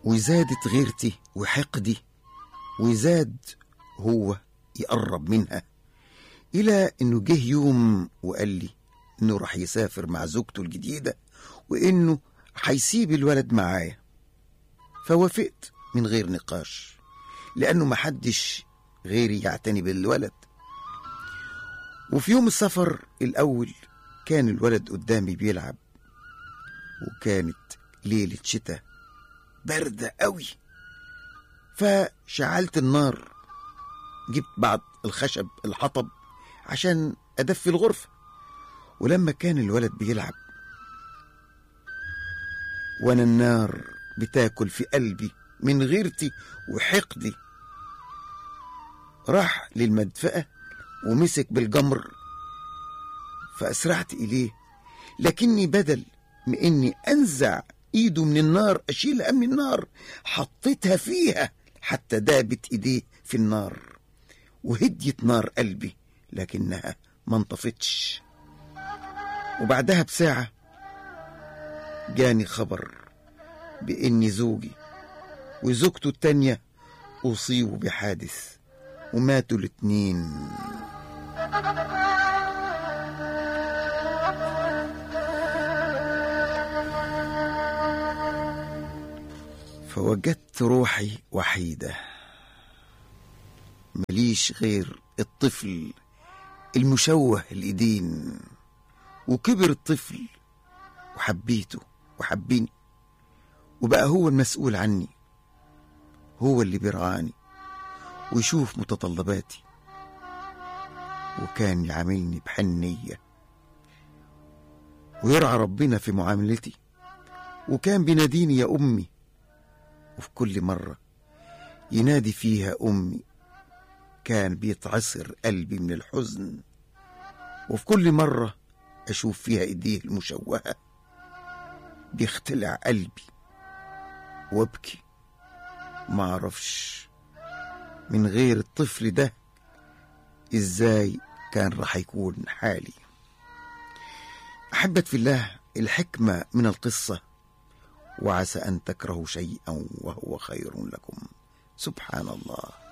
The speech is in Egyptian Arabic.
وزادت غيرتي وحقدي وزاد هو يقرب منها إلى إنه جه يوم وقال لي إنه راح يسافر مع زوجته الجديدة وإنه هيسيب الولد معايا فوافقت من غير نقاش لأنه محدش غيري يعتني بالولد وفي يوم السفر الأول كان الولد قدامي بيلعب وكانت ليلة شتاء باردة قوي فشعلت النار جبت بعض الخشب الحطب عشان أدفي الغرفة ولما كان الولد بيلعب وأنا النار بتاكل في قلبي من غيرتي وحقدي راح للمدفأة ومسك بالجمر فأسرعت إليه لكني بدل من إني أنزع إيده من النار أشيلها من النار حطيتها فيها حتى دابت إيديه في النار وهديت نار قلبي لكنها ما انطفتش وبعدها بساعة جاني خبر بإن زوجي وزوجته التانية أصيبوا بحادث وماتوا الاتنين فوجدت روحي وحيدة مليش غير الطفل المشوه الإيدين وكبر الطفل وحبيته وحبيني وبقى هو المسؤول عني هو اللي بيرعاني ويشوف متطلباتي وكان يعاملني بحنية ويرعى ربنا في معاملتي وكان بيناديني يا أمي وفي كل مرة ينادي فيها أمي كان بيتعصر قلبي من الحزن وفي كل مرة أشوف فيها إيديه المشوهة بيختلع قلبي وابكي ما أعرفش من غير الطفل ده إزاي كان راح يكون حالي أحبت في الله الحكمة من القصة وعسى أن تكرهوا شيئا وهو خير لكم سبحان الله